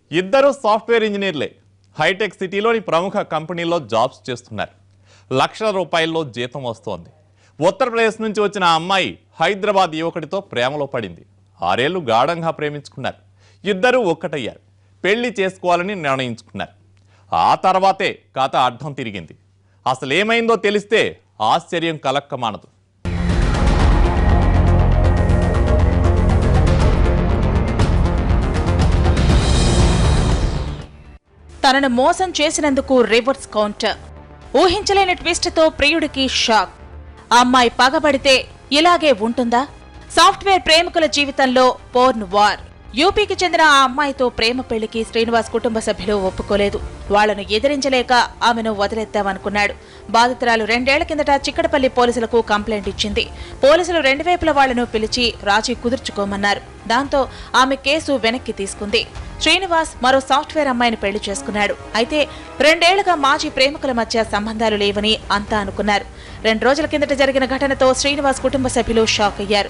ఇద్దరు software ఇంజనీర్లే hitech సిటీలోని ప్రముఖ కంపెనీల్లో జాబ్స్ చేస్తున్నారు లక్షల రూపాయల్లో జీతం వస్తోంది ఉత్తరప్రదేశ్ నుంచి వచ్చిన ఆ అమ్మాయి హైదరాబాద్ యువకుడితో ప్రేమలో పడింది ఆరేళ్లు గాఢంగా ప్రేమించుకున్నారు ఇద్దరూ ఒక్కటయ్యారు పెళ్లి చేసుకోవాలని నిర్ణయించుకున్నారు ఆ తర్వాతే కథ అర్థం తిరిగింది అసలు ఏమైందో తెలిస్తే ఆశ్చర్యం కలక్కమానదు తనను మోసం చేసినందుకు రివర్స్ కౌంటర్ ఊహించలేని ట్విస్ట్తో ప్రియుడికి షాక్ ఆ అమ్మాయి పగబడితే ఇలాగే ఉంటుందా సాఫ్ట్వేర్ ప్రేమికుల జీవితంలో పోర్న్ వార్ యూపీకి చెందిన ఆ అమ్మాయితో ప్రేమ పెళ్లికి శ్రీనివాస్ కుటుంబ సభ్యులు ఒప్పుకోలేదు వాళ్లను ఎదిరించలేక ఆమెను వదిలేద్దామనుకున్నాడు బాధితురాలు రెండేళ్ల కిందట చిక్కడపల్లి పోలీసులకు కంప్లైంట్ ఇచ్చింది పోలీసులు రెండు వైపుల వాళ్లను పిలిచి రాజీ కుదుర్చుకోమన్నారు దాంతో ఆమె కేసు వెనక్కి తీసుకుంది శ్రీనివాస్ మరో సాఫ్ట్వేర్ అమ్మాయిని పెళ్లి చేసుకున్నాడు అయితే రెండేళ్లుగా మాజీ ప్రేమికుల మధ్య సంబంధాలు లేవని అంతా అనుకున్నారు రెండు రోజుల కిందట జరిగిన ఘటనతో శ్రీనివాస్ కుటుంబ సభ్యులు షాక్ అయ్యారు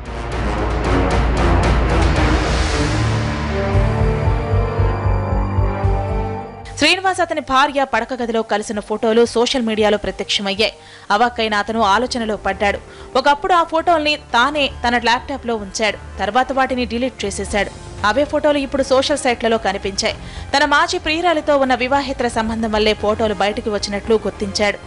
శ్రీనివాస్ అతని భార్య పడక గదిలో కలిసిన ఫోటోలు సోషల్ మీడియాలో ప్రత్యక్షమయ్యాయి అవాక్కైన అతను ఆలోచనలో పడ్డాడు ఒకప్పుడు ఆ ఫోటోల్ని తానే తన ల్యాప్టాప్లో ఉంచాడు తర్వాత వాటిని డిలీట్ చేసేశాడు అవే ఫోటోలు ఇప్పుడు సోషల్ సైట్లలో కనిపించాయి తన మాజీ ప్రియురాలితో ఉన్న వివాహేతర సంబంధం వల్లే ఫోటోలు బయటకు వచ్చినట్లు గుర్తించాడు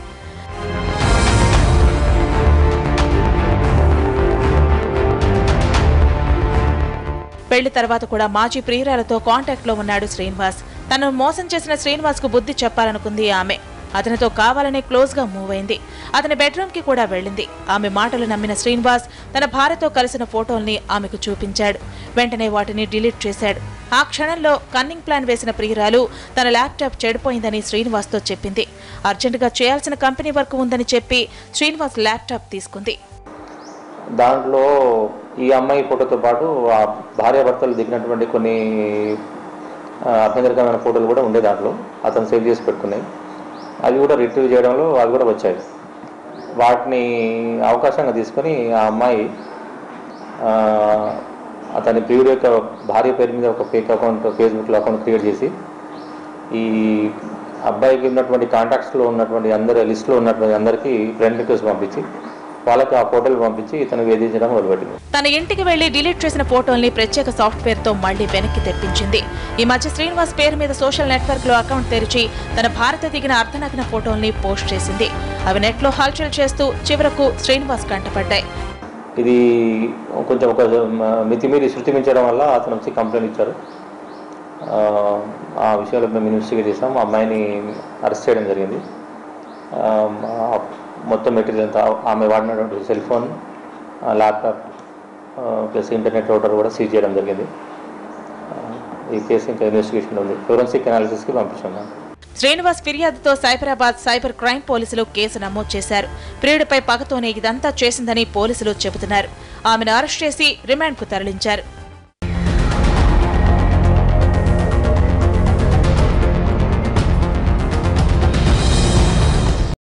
పెళ్లి తర్వాత కూడా మాజీ ప్రియురాలతో కాంటాక్ట్ లో ఉన్నాడు శ్రీనివాస్ తనను మోసం చేసిన శ్రీనివాస్ కు బుద్ధి చెప్పాలనుకుంది ఆమె అతనితో కావాలనే క్లోజ్ గా మూవ్ అయింది అతని బెడ్రూమ్ కి కూడా వెళ్ళింది ఆమె మాటలు నమ్మిన శ్రీనివాస్ తన భార్యతో కలిసిన ఫోటోల్ని ఆమెకు చూపించాడు వెంటనే వాటిని డిలీట్ చేశాడు ఆ క్షణంలో కన్నింగ్ ప్లాన్ వేసిన ప్రియురాలు తన ల్యాప్టాప్ చెడిపోయిందని శ్రీనివాస్తో చెప్పింది అర్జెంటుగా చేయాల్సిన కంపెనీ వర్క్ ఉందని చెప్పి శ్రీనివాస్ ల్యాప్టాప్ తీసుకుంది దాంట్లో ఈ అమ్మాయి ఫోటోతో పాటు ఆ భార్యాభర్తలు దిగినటువంటి కొన్ని ఆ, అభ్యంతరకరమైన ఫోటోలు కూడా ఉండే దాంట్లో అతను సేవ్ చేసి పెట్టుకున్నాయి అవి కూడా రిట్రీవ్ చేయడంలో అవి కూడా వచ్చాయి వాటిని అవకాశంగా తీసుకొని ఆ అమ్మాయి ఆ, అతని ప్రియుడు యొక్క భార్య పేరు మీద ఒక ఫేక్ అకౌంట్ ఫేస్బుక్లో అకౌంట్ క్రియేట్ చేసి ఈ అబ్బాయికి ఉన్నటువంటి కాంటాక్ట్స్లో ఉన్నటువంటి అందరి లిస్ట్లో ఉన్నటువంటి అందరికీ ఫ్రెండ్ రిక్వెస్ట్ పంపించి వాళ్ళకి ఆ ఫోటోలు పంపించి ఇతను వేధించడం మొదలుపెట్టింది తన ఇంటికి వెళ్లి డిలీట్ చేసిన ఫోటోల్ని ప్రత్యేక సాఫ్ట్వేర్ తో మళ్లీ వెనక్కి తెప్పించింది ఈ మధ్య శ్రీనివాస్ పేరు మీద సోషల్ నెట్వర్క్ లో అకౌంట్ తెరిచి తన భారత దిగిన అర్ధనగ్న ఫోటోల్ని పోస్ట్ చేసింది అవి నెట్ లో హల్చల్ చేస్తూ చివరకు శ్రీనివాస్ కంటపడ్డాయి ఇది కొంచెం ఒక మితిమీరి శృతి మించడం వల్ల అతను వచ్చి కంప్లైంట్ ఇచ్చారు ఆ, ఆ విషయంలో మేము ఇన్వెస్టిగేట్ చేసాం ఆ అమ్మాయిని అరెస్ట్ చేయడం జరిగింది ఆ, ఆ మొత్తం మెటీరియల్ అంతా ఆమె వాడినటువంటి cell phone laptop plus internet router కూడా సీజ్ చేయడం జరిగింది ఆ, ఈ కేసు ఇంకా ఇన్వెస్టిగేషన్ ఉంది ఫోరెన్సిక్ అనాలిసిస్కి పంపించాం శ్రీనివాస్ ఫిర్యాదుతో సైబరాబాద్ సైబర్ క్రైమ్ పోలీసులు కేసు నమోదు చేశారు ప్రియుడిపై పగతోనే ఇదంతా చేసిందని పోలీసులు చెబుతున్నారు ఆమెను అరెస్ట్ చేసి రిమాండ్కు తరలించారు